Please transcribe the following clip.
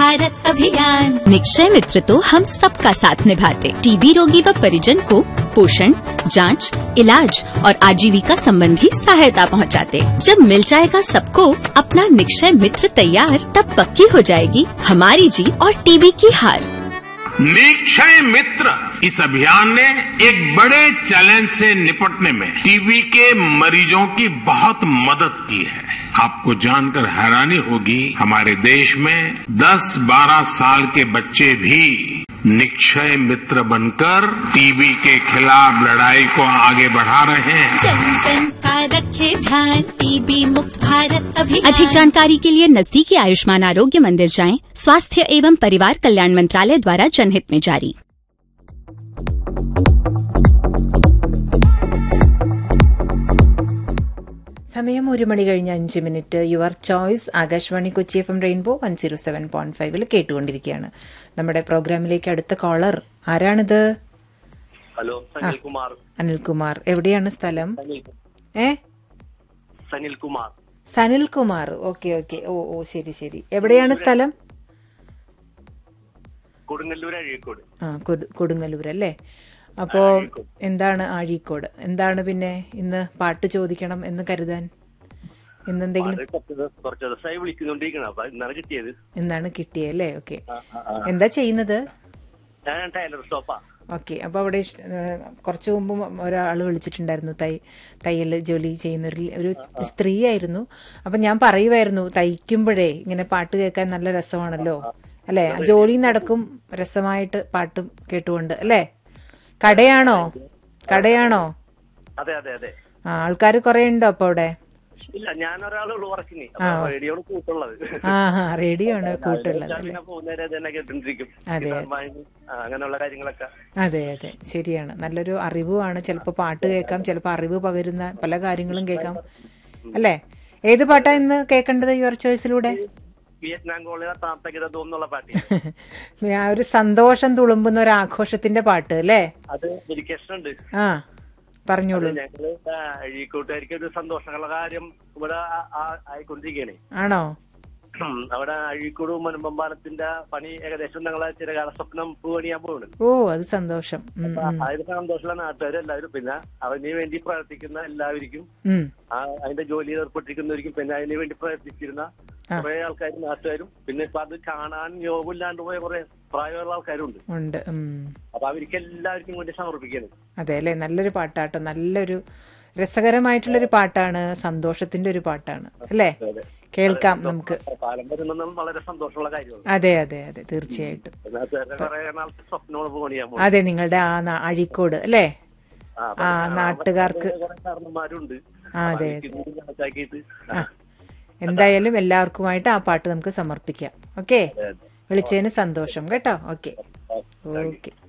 भारत अभियान निक्षय मित्र तो हम सबका साथ निभाते टीबी रोगी व परिजन को पोषण जांच, इलाज और आजीविका संबंधी सहायता पहुंचाते। जब मिल जाएगा सबको अपना निक्षय मित्र तैयार तब पक्की हो जाएगी हमारी जीत और टीबी की हार निक्षय मित्र इस अभियान ने एक बड़े चैलेंज से निपटने में टीबी के मरीजों की बहुत मदद की है आपको जानकर हैरानी होगी हमारे देश में 10-12 साल के बच्चे भी निक्षय मित्र बनकर टीबी के खिलाफ लड़ाई को आगे बढ़ा रहे हैं जन जन का रखे ध्यान टीबी मुक्त भारत अभियान अधिक जानकारी के लिए नजदीकी आयुष्मान आरोग्य मंदिर जाएं स्वास्थ्य एवं परिवार कल्याण मंत्रालय द्वारा जनहित में जारी സമയം ഒരു മണി കഴിഞ്ഞ് അഞ്ച് minute your choice Akashvani Kochi F M rainbow one zero seven point ഫൈവിൽ കേട്ടുകൊണ്ടിരിക്കുകയാണ് നമ്മുടെ പ്രോഗ്രാമിലേക്ക് അടുത്ത കോളർ ആരാണിത് ഹലോ സനിൽകുമാർ അനിൽകുമാർ എവിടെയാണ് സ്ഥലം ഏ സനിൽകുമാർ സനിൽകുമാർ ഓക്കെ ഓക്കെ ഓ ഓ ശരി ശരി എവിടെയാണ് സ്ഥലം കൊടുങ്ങല്ലൂർ അഴീക്കോട് ആ കൊടു- കൊടുങ്ങല്ലൂർ അല്ലേ അപ്പോ എന്താണ് ആഴീക്കോട് എന്താണ് പിന്നെ ഇന്ന് പാട്ട് ചോദിക്കണം എന്ന് കരുതാൻ ഇന്ന് എന്തെങ്കിലും അത് കുറച്ച് ദിവസം- കുറച്ച് ദിവസമായി വിളിക്കുന്നുണ്ടിരിക്കണം അപ്പൊ ഇന്നാണ് കിട്ടിയത് എന്താണ് കിട്ടിയല്ലേ ഓക്കെ എന്താ ചെയ്യുന്നത് ഞാൻ ടൈലർ ഷോപ്പാ ഓക്കെ അപ്പോൾ അവിടെ ഇഷ്- ഏഹ് കുറച്ച് മുമ്പ് ഒരാൾ വിളിച്ചിട്ടുണ്ടായിരുന്നു തൈ തയ്യൽ ജോലി ചെയ്യുന്ന ഒരു ഒരു സ്ത്രീയായിരുന്നു അപ്പം ഞാൻ പറയുമായിരുന്നു തയ്ക്കുമ്പോഴേ ഇങ്ങനെ പാട്ട് കേൾക്കാൻ നല്ല രസമാണല്ലോ അല്ലേ ജോലി നടക്കും രസമായിട്ട് പാട്ടും കേട്ടുകൊണ്ട് അല്ലേ കടയാണോ കടയാണോ അതെ അതെ അതെ ആ ആൾക്കാർ കുറേ ഉണ്ടോ അപ്പോൾ അവിടെ ഇല്ല ഞാൻ ഒരാളുള്ളൂ വർക്കിന് റേഡിയോ കൂട്ടുള്ളത് ആ ഹാ റേഡിയോ ആണ് കൂട്ടുള്ളത് ഞാൻ പിന്നെ പോകുന്നവരെ തന്നെ കേട്ടോണ്ടിരിക്കും അതെ. ഗിറ്റാർ വാങ്ങി, ആ, അങ്ങനെയുള്ള കാര്യങ്ങളൊക്കെ അതെ അതെ ശരിയാണ് നല്ലൊരു അറിവുമാണ് ചിലപ്പോൾ പാട്ട് കേൾക്കാം ചിലപ്പോൾ അറിവ് പകരുന്ന പല കാര്യങ്ങളും കേൾക്കാം അല്ലേ ഏത് പാട്ടാ ഇന്ന് കേൾക്കേണ്ടത് യുവർ ചോയ്സിലൂടെ വിയറ്റ്നാം ഗോളിലെ താത്തകിതോ എന്നുള്ള പാട്ട് ആ ഒരു സന്തോഷം തുളുമ്പുന്ന ഒരു ആഘോഷത്തിന്റെ പാട്ട് അല്ലേ അത് ഡെഡിക്കേഷൻ ഉണ്ട് ആ പറഞ്ഞോളൂ ഞങ്ങള് ആ, അഴീക്കോട്ടുകാർക്ക് ഒരു സന്തോഷമുള്ള കാര്യം ഇവിടെ ആ- ആ- ആയിക്കൊണ്ടിരിക്കുകയാണ് ആണോ ഉം, അവിടെ അഴീക്കോട് മുനമ്പം പാലത്തിന്റെ പണി ഏകദേശം ഞങ്ങളെ ചിരകാല സ്വപ്നം പൂവണിയാൻ പോകുന്നുണ്ട് ഓ അത് സന്തോഷം ഉം, ഉം, അതിന് സന്തോഷമുള്ള നാട്ടുകാരെല്ലാവരും പിന്നെ അതിന് വേണ്ടി പ്രവർത്തിക്കുന്ന എല്ലാവർക്കും ഉം. ആ അതിന്റെ ജോലിയിൽ ഏർപ്പെട്ടിരിക്കുന്നവർക്കും പിന്നെ അതിന് വേണ്ടി പ്രവർത്തിച്ചിരുന്ന കുറെ ആൾക്കാരും നാട്ടുകാരും പിന്നെ ഇപ്പൊ അത് കാണാൻ യോഗമില്ലാണ്ട് പോയ കുറെ പ്രായമുള്ള ആൾക്കാരുണ്ട് ഉണ്ട് ഉം. അപ്പൊ അവർക്ക് എല്ലാവർക്കും വേണ്ടി സമർപ്പിക്കണം അതെ അല്ലേ നല്ലൊരു പാട്ടാട്ടോ നല്ലൊരു രസകരമായിട്ടുള്ളൊരു പാട്ടാണ് സന്തോഷത്തിന്റെ ഒരു പാട്ടാണ് അല്ലേ കേൾക്കാം നമുക്ക് പാലം വരുന്നത് വളരെ സന്തോഷമുള്ള കാര്യമാണ് അതെ അതെ അതെ തീർച്ചയായിട്ടും നാട്ടുകാരുടെ കുറെ നാളത്തെ സ്വപ്നങ്ങൾ പൂവണിയാൻ പോകും അതെ നിങ്ങളുടെ ആ നാ- അഴീക്കോട് അല്ലേ ആ, ആ നാട്ടുകാർക്ക് കുറെ കാരണന്മാരുണ്ട് ആ, അതെ അവർക്ക് ഇത് കണക്കാക്കിയിട്ട് ആ എന്തായാലും എല്ലാവർക്കുമായിട്ട് ആ പാട്ട് നമുക്ക് സമർപ്പിക്കാം ഓക്കെ വിളിച്ചതിന് സന്തോഷം കേട്ടോ ഓക്കെ ഓക്കെ